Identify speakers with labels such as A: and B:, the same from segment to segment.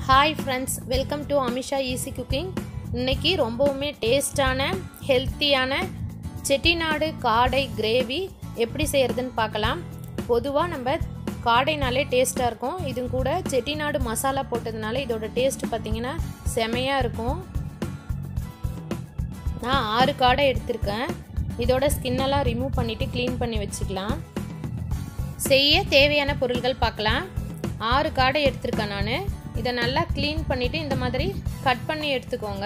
A: hi friends welcome to Amisha easy cooking இன்னைக்கு ரொம்பவுமே டேஸ்டான ஹெல்த்தியான செட்டிநாடு காடை கிரேவி எப்படி செய்கிறதுன்னு பார்க்கலாம் பொதுவாக நம்ம காடைனாலே டேஸ்ட்டாக இருக்கும் இது கூட செட்டிநாடு மசாலா போட்டதுனால இதோட டேஸ்ட் பார்த்திங்கன்னா செமையாக இருக்கும் நான் ஆறு காடை எடுத்திருக்கேன் இதோட ஸ்கின்னெல்லாம் ரிமூவ் பண்ணிவிட்டு க்ளீன் பண்ணி வச்சுக்கலாம் செய்ய தேவையான பொருள்கள் பார்க்கலாம் ஆறு காடை எடுத்திருக்கேன் நான் இதை நல்லா க்ளீன் பண்ணிவிட்டு இந்த மாதிரி கட் பண்ணி எடுத்துக்கோங்க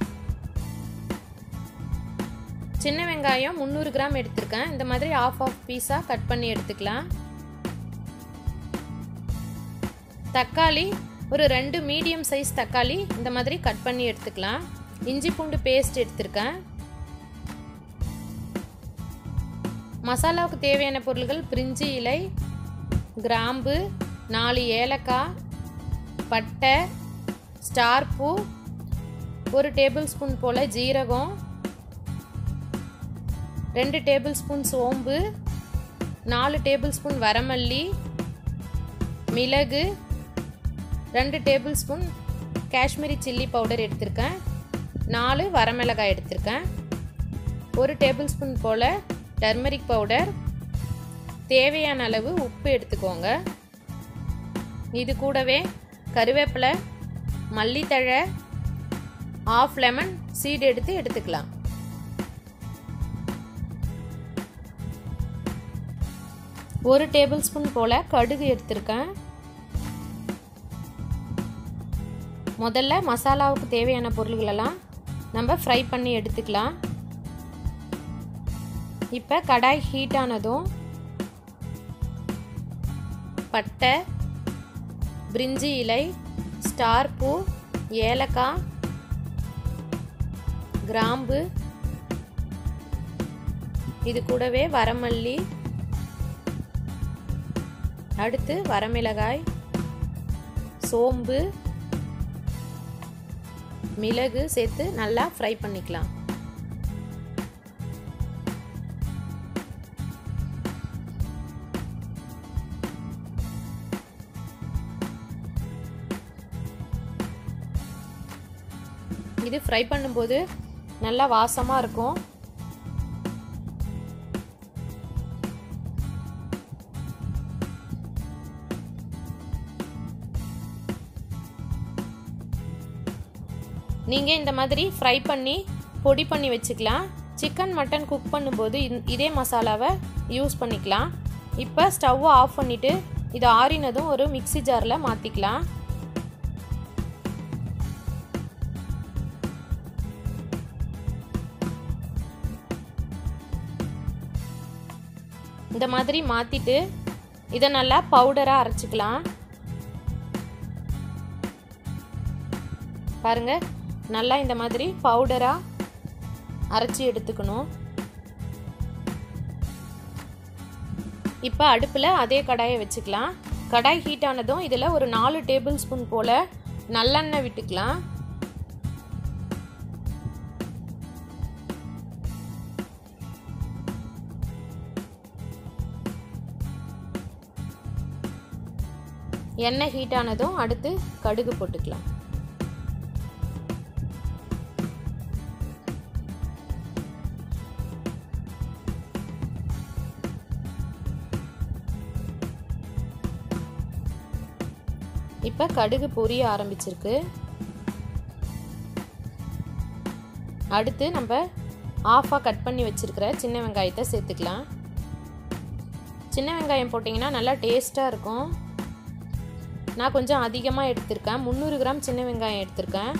A: சின்ன வெங்காயம் முந்நூறு கிராம் எடுத்திருக்கேன் இந்த மாதிரி ஆஃப் ஆஃப் பீஸாக கட் பண்ணி எடுத்துக்கலாம் தக்காளி ஒரு ரெண்டு மீடியம் சைஸ் தக்காளி இந்த மாதிரி கட் பண்ணி எடுத்துக்கலாம் இஞ்சி பூண்டு பேஸ்ட் எடுத்திருக்கேன் மசாலாவுக்கு தேவையான பொருள்கள் பிரிஞ்சி இலை கிராம்பு நாலு ஏலக்காய் பட்டை ஸ்டார் பூ ஒரு டேபிள் ஸ்பூன் போல் ஜீரகம் ரெண்டு டேபிள் ஸ்பூன் சோம்பு நாலு டேபிள் ஸ்பூன் வரமல்லி மிளகு ரெண்டு tablespoon Kashmiri chilli powder எடுத்திருக்கேன் நாலு வரமிளகாய் எடுத்திருக்கேன் ஒரு டேபிள் ஸ்பூன் போல் டர்மரிக் பவுடர் தேவையான அளவு உப்பு எடுத்துக்கோங்க இது கூடவே கருவேப்பிலை மல்லித்தழை ஆஃப் லெமன் சீடு எடுத்து எடுத்துக்கலாம் ஒரு டேபிள் ஸ்பூன் போல் கடுகு எடுத்திருக்கேன் முதல்ல மசாலாவுக்கு தேவையான பொருள்களெல்லாம் நம்ம ஃப்ரை பண்ணி எடுத்துக்கலாம் இப்போ கடாய் ஹீட் ஆனதும் பட்டை பிரிஞ்சி இலை ஸ்டார் பூ ஏலக்காய் கிராம்பு இது கூடவே வரமல்லி அடுத்து வரமிளகாய் சோம்பு மிளகு சேர்த்து நல்லா ஃப்ரை பண்ணிக்கலாம் இது ஃப்ரை பண்ணும்போது நல்லா வாசமாக இருக்கும் நீங்கள் இந்த மாதிரி ஃப்ரை பண்ணி பொடி பண்ணி வச்சுக்கலாம் சிக்கன் மட்டன் குக் பண்ணும்போது இதே மசாலாவை யூஸ் பண்ணிக்கலாம் இப்போ ஸ்டவ்வை ஆஃப் பண்ணிவிட்டு இது ஆறினதும் ஒரு மிக்சி ஜாரில் மாற்றிக்கலாம் இந்த மாதிரி மாற்றிட்டு இதை நல்லா பவுடராக அரைச்சிக்கலாம் பாருங்க நல்லா இந்த மாதிரி பவுடராக அரைச்சி எடுத்துக்கணும் இப்போ அடுப்பில் அதே கடாயை வச்சுக்கலாம் கடாய் ஹீட் ஆனதும் இதில் ஒரு நாலு டேபிள் ஸ்பூன் போல் நல்லெண்ணெய் விட்டுக்கலாம் எண்ணெய் ஹீட் ஆனதும் அடுத்து கடுகு போட்டுக்கலாம் இப்போ கடுகு பொரிய ஆரம்பிச்சிருக்கு அடுத்து நம்ம ஆஃபாக கட் பண்ணி வச்சுருக்கிற சின்ன வெங்காயத்தை சேர்த்துக்கலாம் சின்ன வெங்காயம் போட்டிங்கன்னா நல்லா டேஸ்ட்டாக இருக்கும் நான் கொஞ்சம் அதிகமாக எடுத்திருக்கேன் முந்நூறு கிராம் சின்ன வெங்காயம் எடுத்திருக்கேன்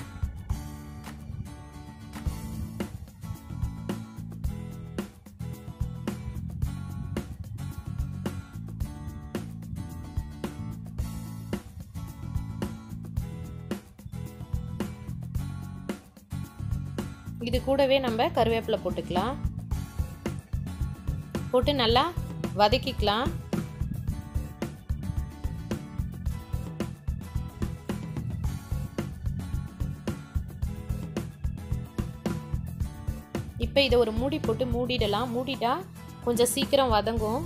A: இது கூடவே நம்ம கருவேப்பிலை போட்டுக்கலாம் போட்டு நல்லா வதக்கிக்கலாம் இப்போ இதை ஒரு மூடி போட்டு மூடிடலாம் மூடிட்டா கொஞ்சம் சீக்கிரம் வதங்கும்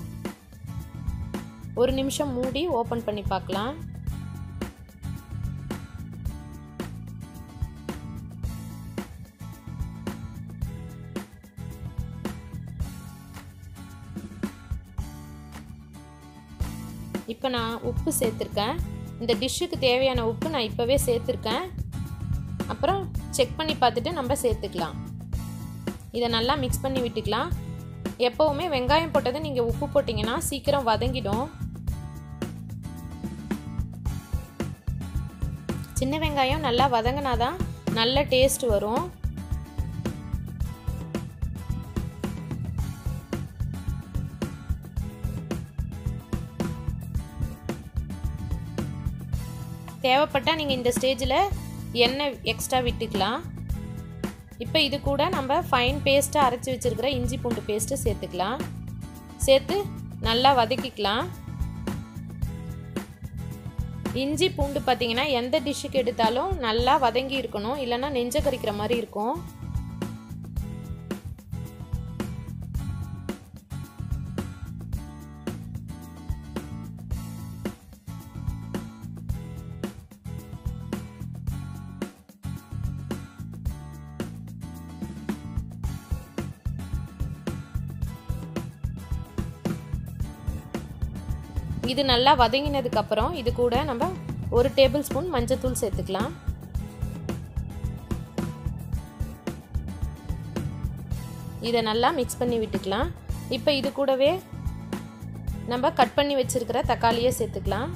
A: ஒரு நிமிஷம் மூடி ஓப்பன் பண்ணி பார்க்கலாம் இப்போ நான் உப்பு சேர்த்துருக்கேன் இந்த டிஷ்ஷுக்கு தேவையான உப்பு நான் இப்போவே சேர்த்துருக்கேன் அப்புறம் செக் பண்ணி பார்த்துட்டு நம்ம சேர்த்துக்கலாம் இதை நல்லா மிக்ஸ் பண்ணி விட்டுக்கலாம் எப்போவுமே வெங்காயம் போட்டதை நீங்கள் உப்பு போட்டிங்கன்னா சீக்கிரம் வதங்கிடும் சின்ன வெங்காயம் நல்லா வதங்கினாதான் நல்ல டேஸ்ட் வரும் தேவைப்பட்டால் நீங்கள் இந்த ஸ்டேஜில் எண்ணெய் எக்ஸ்ட்ரா விட்டுக்கலாம் இப்போ இது கூட நம்ம ஃபைன் பேஸ்ட்டாக அரைச்சி வச்சுருக்கிற இஞ்சி பூண்டு பேஸ்ட்டு சேர்த்துக்கலாம் சேர்த்து நல்லா வதக்கிக்கலாம் இஞ்சி பூண்டு பார்த்தீங்கன்னா எந்த டிஷ்ஷுக்கு எடுத்தாலும் நல்லா வதங்கி இருக்கணும் இல்லைன்னா நெஞ்ச கறிக்கிற மாதிரி இருக்கும் இது நல்லா வதங்கினதுக்கப்புறம் இது கூட நம்ம ஒரு டேபிள் ஸ்பூன் மஞ்சத்தூள் சேர்த்துக்கலாம் இதை நல்லா மிக்ஸ் பண்ணி விட்டுக்கலாம் இப்போ இது கூடவே நம்ம கட் பண்ணி வச்சுருக்கிற தக்காளியை சேர்த்துக்கலாம்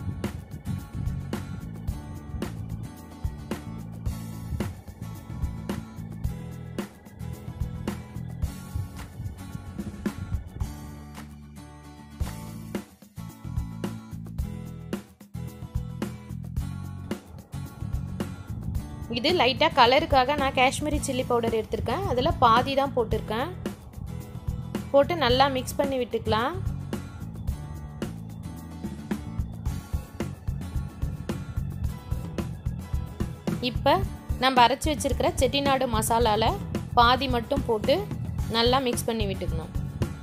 A: இது லைட்டாக கலருக்காக நான் காஷ்மீரி சில்லி பவுடர் எடுத்திருக்கேன் அதில் பாதி தான் போட்டிருக்கேன் போட்டு நல்லா மிக்ஸ் பண்ணி விட்டுக்கலாம் இப்போ நம்ம அரைச்சி வச்சுருக்கிற செட்டிநாடு மசாலாவில் பாதி மட்டும் போட்டு நல்லா மிக்ஸ் பண்ணி விட்டுக்கணும்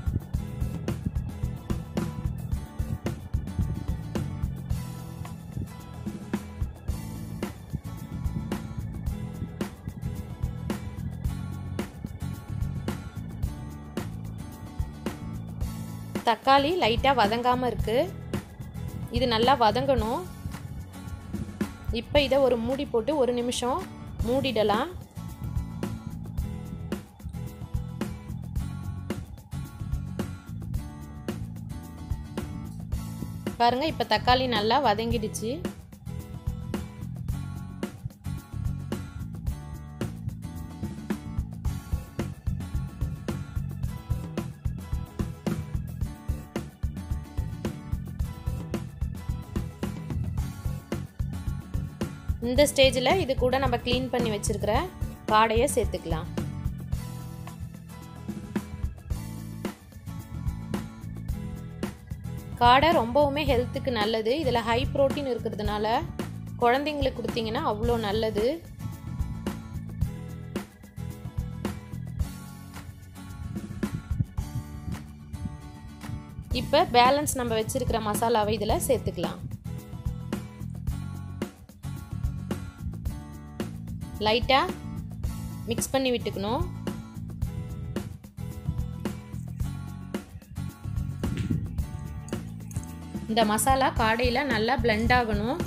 A: தக்காளி லைட்டாக வதங்காமல் இருக்குது இது நல்லா வதங்கணும் இப்போ இதை ஒரு மூடி போட்டு ஒரு நிமிஷம் மூடிடலாம் பாருங்க இப்போ தக்காளி நல்லா வதங்கிடுச்சு இந்த ஸ்டேஜில் இது கூட நம்ம க்ளீன் பண்ணி வச்சுருக்கிற காடையை சேர்த்துக்கலாம் காடை ரொம்பவுமே ஹெல்த்துக்கு நல்லது இதில் ஹை ப்ரோட்டீன் இருக்கிறதுனால குழந்தைங்களுக்கு கொடுத்தீங்கன்னா அவ்வளோ நல்லது இப்போ பேலன்ஸ் நம்ம வச்சுருக்கிற மசாலாவை இதில் சேர்த்துக்கலாம் லைட்டாக மிக்ஸ் பண்ணி விட்டுக்கணும் இந்த மசாலா காடையில் நல்லா பிளெண்ட் ஆகணும்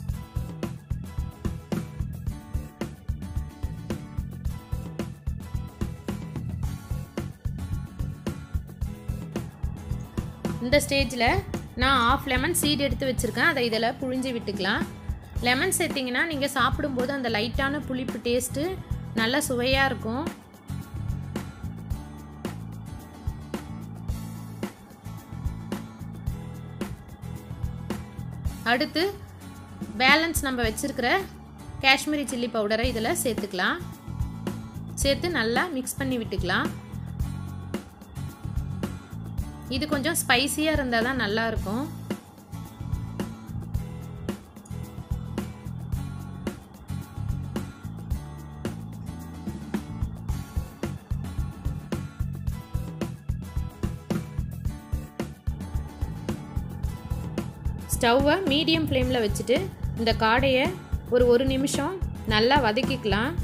A: இந்த ஸ்டேஜில் நான் ஆஃப் லெமன் சீட் எடுத்து வச்சுருக்கேன் அதை இதில் புழிஞ்சு விட்டுக்கலாம் லெமன் சேர்த்திங்கன்னா நீங்கள் சாப்பிடும்போது அந்த லைட்டான புளிப்பு டேஸ்ட்டு நல்லா சுவையாக இருக்கும் அடுத்து பேலன்ஸ் நம்ம வச்சுருக்கிற காஷ்மீரி சில்லி பவுடரை இதில் சேர்த்துக்கலாம் சேர்த்து நல்லா மிக்ஸ் பண்ணி விட்டுக்கலாம் இது கொஞ்சம் ஸ்பைசியாக இருந்தால் தான் நல்லாயிருக்கும் ஸ்டவ்வை மீடியம் ஃப்ளேமில் வச்சுட்டு இந்த காடையை ஒரு ஒரு நிமிஷம் நல்லா வதக்கிக்கலாம்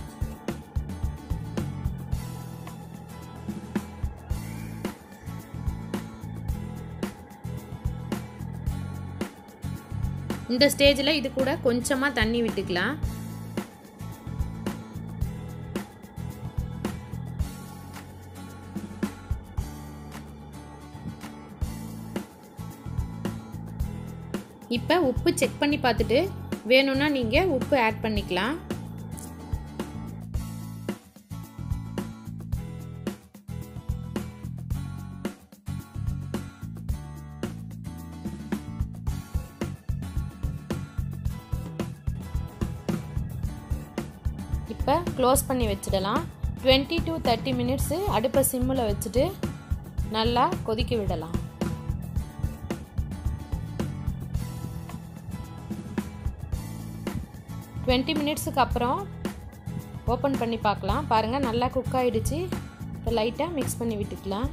A: இந்த ஸ்டேஜில் இது கூட கொஞ்சமாக தண்ணி விட்டுக்கலாம் இப்போ உப்பு செக் பண்ணி பார்த்துட்டு வேணும்னா நீங்கள் உப்பு ஆட் பண்ணிக்கலாம் இப்போ க்ளோஸ் பண்ணி வச்சிடலாம் டுவெண்ட்டி டு தேர்ட்டி மினிட்ஸு அடுப்பை சிம்மில் வச்சுட்டு நல்லா கொதிக்க விடலாம் டுவெண்ட்டி மினிட்ஸுக்கு அப்புறம் ஓப்பன் பண்ணி பார்க்கலாம் பாருங்கள் நல்லா குக் ஆகிடுச்சு இப்போ லைட்டாக மிக்ஸ் பண்ணி விட்டுக்கலாம்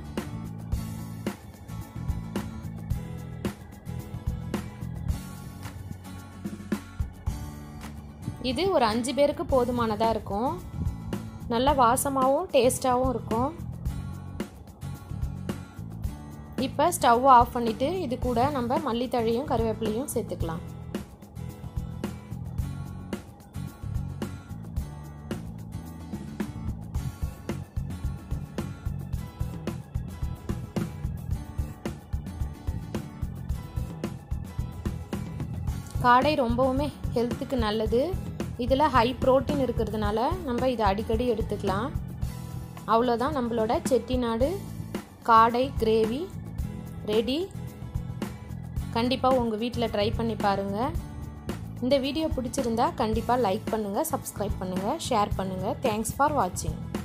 A: இது ஒரு அஞ்சு பேருக்கு போதுமானதாக இருக்கும் நல்ல வாசமாகவும் டேஸ்ட்டாகவும் இருக்கும் இப்போ ஸ்டவ் ஆஃப் பண்ணிவிட்டு இது கூட நம்ம மல்லித்தழையும் கருவேப்பிலையும் சேர்த்துக்கலாம் காடை ரொம்பவுமே ஹெல்த்துக்கு நல்லது இதில் ஹை ப்ரோட்டீன் இருக்கிறதுனால நம்ம இதை அடிக்கடி எடுத்துக்கலாம் அவ்வளோதான் நம்மளோட செட்டிநாடு காடை கிரேவி ரெடி கண்டிப்பாக உங்கள் வீட்டில் ட்ரை பண்ணி பாருங்கள் இந்த வீடியோ பிடிச்சிருந்தா கண்டிப்பாக லைக் பண்ணுங்கள் சப்ஸ்கிரைப் பண்ணுங்கள் ஷேர் பண்ணுங்கள் தேங்க்ஸ் ஃபார் வாட்சிங்